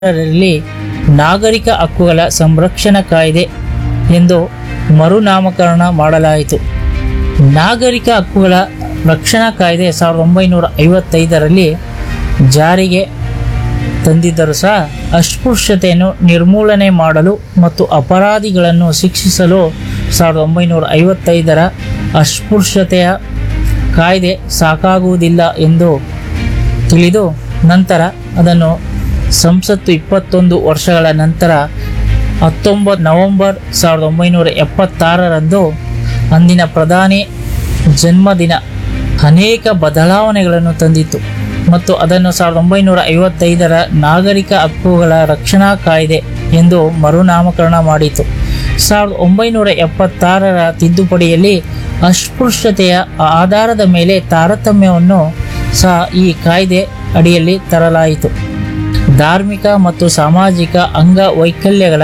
ರಲ್ಲಿ ನಾಗರಿಕ ಹಕ್ಕುಗಳ ಸಂರಕ್ಷಣಾ ಕಾಯ್ದೆ ಎಂದು ಮರುನಾಮಕರಣ ಮಾಡಲಾಯಿತು ನಾಗರಿಕ ಹಕ್ಕುಗಳ ರಕ್ಷಣಾ ಕಾಯ್ದೆ ಸಾವಿರದ ಒಂಬೈನೂರ ಐವತ್ತೈದರಲ್ಲಿ ಜಾರಿಗೆ ತಂದಿದ್ದರೂ ಸಹ ಅಸ್ಪೃಶ್ಯತೆಯನ್ನು ನಿರ್ಮೂಲನೆ ಮಾಡಲು ಮತ್ತು ಅಪರಾಧಿಗಳನ್ನು ಶಿಕ್ಷಿಸಲು ಸಾವಿರದ ಒಂಬೈನೂರ ಐವತ್ತೈದರ ಅಸ್ಪೃಶ್ಯತೆಯ ಕಾಯ್ದೆ ಸಾಕಾಗುವುದಿಲ್ಲ ಎಂದು ತಿಳಿದು ನಂತರ ಅದನ್ನು ಸಂಸತ್ತು ಇಪ್ಪತ್ತೊಂದು ವರ್ಷಗಳ ನಂತರ ಹತ್ತೊಂಬತ್ತು ನವೆಂಬರ್ ಸಾವಿರದ ಒಂಬೈನೂರ ಎಪ್ಪತ್ತಾರರಂದು ಅಂದಿನ ಪ್ರಧಾನಿ ಜನ್ಮದಿನ ಅನೇಕ ಬದಲಾವಣೆಗಳನ್ನು ತಂದಿತ್ತು ಮತ್ತು ಅದನ್ನು ಸಾವಿರದ ಒಂಬೈನೂರ ಐವತ್ತೈದರ ನಾಗರಿಕ ಹಕ್ಕುಗಳ ರಕ್ಷಣಾ ಕಾಯ್ದೆ ಎಂದು ಮರುನಾಮಕರಣ ಮಾಡಿತು ಸಾವಿರದ ಒಂಬೈನೂರ ಎಪ್ಪತ್ತಾರರ ತಿದ್ದುಪಡಿಯಲ್ಲಿ ಅಸ್ಪೃಶ್ಯತೆಯ ಆಧಾರದ ಮೇಲೆ ತಾರತಮ್ಯವನ್ನು ಸಹ ಈ ಕಾಯ್ದೆ ಅಡಿಯಲ್ಲಿ ತರಲಾಯಿತು ಧಾರ್ಮಿಕ ಮತ್ತು ಸಾಮಾಜಿಕ ಅಂಗವೈಕಲ್ಯಗಳ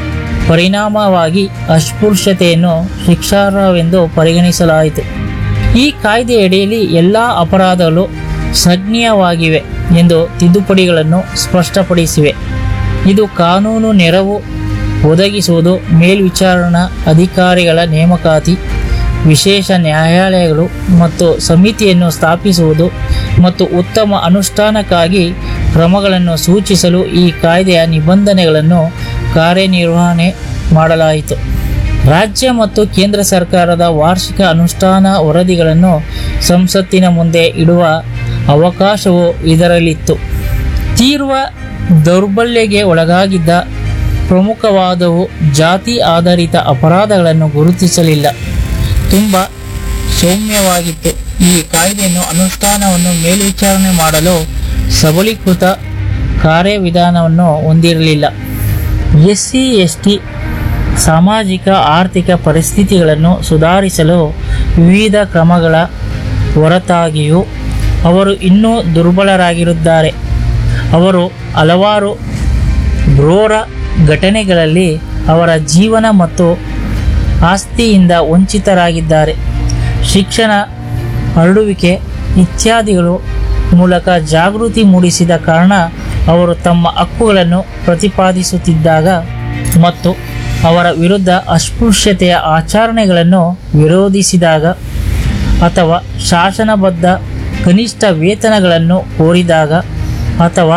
ಪರಿಣಾಮವಾಗಿ ಅಸ್ಪೃಶ್ಯತೆಯನ್ನು ಶಿಕ್ಷಾರ್ಹವೆಂದು ಪರಿಗಣಿಸಲಾಯಿತು ಈ ಕಾಯ್ದೆಯಡಿಯಲ್ಲಿ ಎಲ್ಲ ಅಪರಾಧಗಳು ಸಂಜ್ಞೇಯವಾಗಿವೆ ಎಂದು ತಿದ್ದುಪಡಿಗಳನ್ನು ಸ್ಪಷ್ಟಪಡಿಸಿವೆ ಇದು ಕಾನೂನು ನೆರವು ಒದಗಿಸುವುದು ಮೇಲ್ವಿಚಾರಣಾ ಅಧಿಕಾರಿಗಳ ನೇಮಕಾತಿ ವಿಶೇಷ ನ್ಯಾಯಾಲಯಗಳು ಮತ್ತು ಸಮಿತಿಯನ್ನು ಸ್ಥಾಪಿಸುವುದು ಮತ್ತು ಉತ್ತಮ ಅನುಷ್ಠಾನಕ್ಕಾಗಿ ಕ್ರಮಗಳನ್ನು ಸೂಚಿಸಲು ಈ ಕಾಯ್ದೆಯ ನಿಬಂಧನೆಗಳನ್ನು ಕಾರ್ಯನಿರ್ವಹಣೆ ಮಾಡಲಾಯಿತು ರಾಜ್ಯ ಮತ್ತು ಕೇಂದ್ರ ಸರ್ಕಾರದ ವಾರ್ಷಿಕ ಅನುಷ್ಠಾನ ವರದಿಗಳನ್ನು ಸಂಸತ್ತಿನ ಮುಂದೆ ಇಡುವ ಅವಕಾಶವು ಇದರಲ್ಲಿತ್ತು ತೀವ್ರ ದೌರ್ಬಲ್ಯಗೆ ಒಳಗಾಗಿದ್ದ ಪ್ರಮುಖವಾದವು ಜಾತಿ ಆಧಾರಿತ ಅಪರಾಧಗಳನ್ನು ಗುರುತಿಸಲಿಲ್ಲ ತುಂಬ ಸೌಮ್ಯವಾಗಿತ್ತು ಈ ಕಾಯ್ದೆಯನ್ನು ಅನುಷ್ಠಾನವನ್ನು ಮೇಲ್ವಿಚಾರಣೆ ಮಾಡಲು ಸಬಲೀಕೃತ ಕಾರ್ಯವಿಧಾನವನ್ನು ಹೊಂದಿರಲಿಲ್ಲ ಎಸ್ ಸಿ ಎಸ್ ಟಿ ಸಾಮಾಜಿಕ ಆರ್ಥಿಕ ಪರಿಸ್ಥಿತಿಗಳನ್ನು ಸುಧಾರಿಸಲು ವಿವಿಧ ಕ್ರಮಗಳ ಹೊರತಾಗಿಯೂ ಅವರು ಇನ್ನೂ ದುರ್ಬಲರಾಗಿರುತ್ತಾರೆ ಅವರು ಹಲವಾರು ಘೋರ ಘಟನೆಗಳಲ್ಲಿ ಅವರ ಜೀವನ ಮತ್ತು ಆಸ್ತಿಯಿಂದ ವಂಚಿತರಾಗಿದ್ದಾರೆ ಶಿಕ್ಷಣ ಹರಡುವಿಕೆ ಇತ್ಯಾದಿಗಳು ಮೂಲಕ ಜಾಗೃತಿ ಮೂಡಿಸಿದ ಕಾರಣ ಅವರು ತಮ್ಮ ಹಕ್ಕುಗಳನ್ನು ಪ್ರತಿಪಾದಿಸುತ್ತಿದ್ದಾಗ ಮತ್ತು ಅವರ ವಿರುದ್ಧ ಅಸ್ಪೃಶ್ಯತೆಯ ಆಚರಣೆಗಳನ್ನು ವಿರೋಧಿಸಿದಾಗ ಅಥವಾ ಶಾಸನಬದ್ಧ ಕನಿಷ್ಠ ವೇತನಗಳನ್ನು ಕೋರಿದಾಗ ಅಥವಾ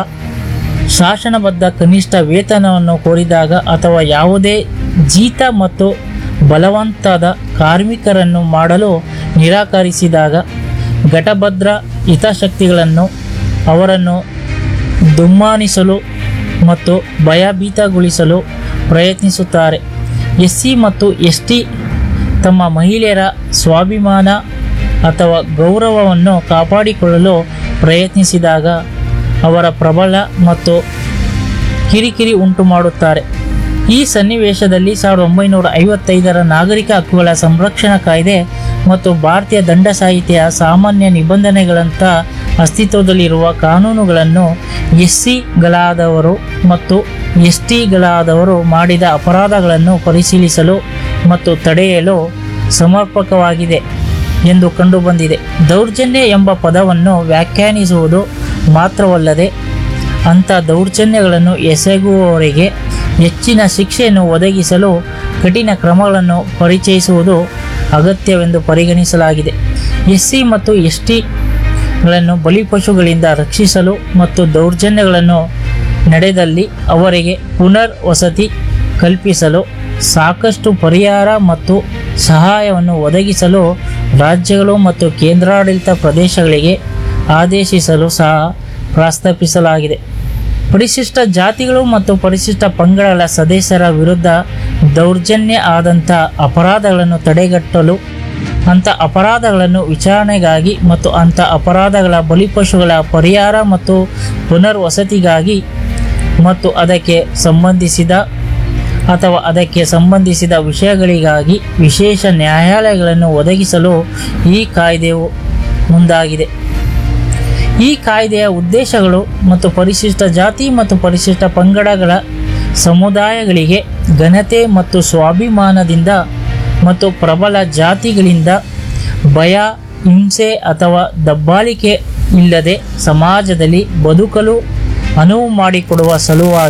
ಶಾಸನಬದ್ಧ ಕನಿಷ್ಠ ವೇತನವನ್ನು ಕೋರಿದಾಗ ಅಥವಾ ಯಾವುದೇ ಜೀತ ಮತ್ತು ಬಲವಂತದ ಕಾರ್ಮಿಕರನ್ನು ಮಾಡಲು ನಿರಾಕರಿಸಿದಾಗ ಘಟಭದ್ರ ಹಿತಾಸಕ್ತಿಗಳನ್ನು ಅವರನ್ನು ದುಮ್ಮಾನಿಸಲು ಮತ್ತು ಭಯಭೀತಗೊಳಿಸಲು ಪ್ರಯತ್ನಿಸುತ್ತಾರೆ ಎಸ್ ಸಿ ಮತ್ತು ಎಸ್ ಟಿ ತಮ್ಮ ಮಹಿಳೆಯರ ಸ್ವಾಭಿಮಾನ ಅಥವಾ ಗೌರವವನ್ನು ಕಾಪಾಡಿಕೊಳ್ಳಲು ಪ್ರಯತ್ನಿಸಿದಾಗ ಅವರ ಪ್ರಬಲ ಮತ್ತು ಕಿರಿಕಿರಿ ಉಂಟು ಮಾಡುತ್ತಾರೆ ಈ ಸನ್ನಿವೇಶದಲ್ಲಿ ಸಾವಿರದ ಒಂಬೈನೂರ ಐವತ್ತೈದರ ನಾಗರಿಕ ಹಕ್ಕುಗಳ ಸಂರಕ್ಷಣಾ ಕಾಯ್ದೆ ಮತ್ತು ಭಾರತೀಯ ದಂಡ ಸಾಹಿತ್ಯ ಸಾಮಾನ್ಯ ನಿಬಂಧನೆಗಳಂಥ ಅಸ್ತಿತ್ವದಲ್ಲಿರುವ ಕಾನೂನುಗಳನ್ನು ಎಸ್ ಸಿಗಳಾದವರು ಮತ್ತು ಎಸ್ ಟಿಗಳಾದವರು ಮಾಡಿದ ಅಪರಾಧಗಳನ್ನು ಪರಿಶೀಲಿಸಲು ಮತ್ತು ತಡೆಯಲು ಸಮರ್ಪಕವಾಗಿದೆ ಎಂದು ಕಂಡುಬಂದಿದೆ ದೌರ್ಜನ್ಯ ಎಂಬ ಪದವನ್ನು ವ್ಯಾಖ್ಯಾನಿಸುವುದು ಮಾತ್ರವಲ್ಲದೆ ಅಂಥ ದೌರ್ಜನ್ಯಗಳನ್ನು ಎಸಗುವವರಿಗೆ ಹೆಚ್ಚಿನ ಶಿಕ್ಷೆಯನ್ನು ಒದಗಿಸಲು ಕಠಿಣ ಕ್ರಮಗಳನ್ನು ಪರಿಚಯಿಸುವುದು ಅಗತ್ಯವೆಂದು ಪರಿಗಣಿಸಲಾಗಿದೆ ಎಸ್ ಸಿ ಮತ್ತು ಎಸ್ ಟಿಗಳನ್ನು ಬಲಿಪಶುಗಳಿಂದ ರಕ್ಷಿಸಲು ಮತ್ತು ದೌರ್ಜನ್ಯಗಳನ್ನು ನಡೆದಲ್ಲಿ ಅವರಿಗೆ ಪುನರ್ ವಸತಿ ಕಲ್ಪಿಸಲು ಸಾಕಷ್ಟು ಪರಿಹಾರ ಮತ್ತು ಸಹಾಯವನ್ನು ಒದಗಿಸಲು ರಾಜ್ಯಗಳು ಮತ್ತು ಕೇಂದ್ರಾಡಳಿತ ಪ್ರದೇಶಗಳಿಗೆ ಆದೇಶಿಸಲು ಸಹ ಪ್ರಸ್ತಾಪಿಸಲಾಗಿದೆ ಪರಿಶಿಷ್ಟ ಜಾತಿಗಳು ಮತ್ತು ಪರಿಶಿಷ್ಟ ಪಂಗಡಗಳ ಸದಸ್ಯರ ವಿರುದ್ಧ ದೌರ್ಜನ್ಯ ಆದಂಥ ಅಪರಾಧಗಳನ್ನು ತಡೆಗಟ್ಟಲು ಅಂಥ ಅಪರಾಧಗಳನ್ನು ವಿಚಾರಣೆಗಾಗಿ ಮತ್ತು ಅಂಥ ಅಪರಾಧಗಳ ಬಲಿಪಶುಗಳ ಪರಿಹಾರ ಮತ್ತು ಪುನರ್ವಸತಿಗಾಗಿ ಮತ್ತು ಅದಕ್ಕೆ ಸಂಬಂಧಿಸಿದ ಅಥವಾ ಅದಕ್ಕೆ ಸಂಬಂಧಿಸಿದ ವಿಷಯಗಳಿಗಾಗಿ ವಿಶೇಷ ನ್ಯಾಯಾಲಯಗಳನ್ನು ಒದಗಿಸಲು ಈ ಕಾಯ್ದೆಯು ಮುಂದಾಗಿದೆ ಈ ಕಾಯ್ದೆಯ ಉದ್ದೇಶಗಳು ಮತ್ತು ಪರಿಶಿಷ್ಟ ಜಾತಿ ಮತ್ತು ಪರಿಶಿಷ್ಟ ಪಂಗಡಗಳ ಸಮುದಾಯಗಳಿಗೆ ಘನತೆ ಮತ್ತು ಸ್ವಾಭಿಮಾನದಿಂದ ಮತ್ತು ಪ್ರಬಲ ಜಾತಿಗಳಿಂದ ಭಯ ಹಿಂಸೆ ಅಥವಾ ದಬ್ಬಾಳಿಕೆ ಇಲ್ಲದೆ ಸಮಾಜದಲ್ಲಿ ಬದುಕಲು ಅನುವು ಮಾಡಿಕೊಡುವ ಸಲುವಾಗಿ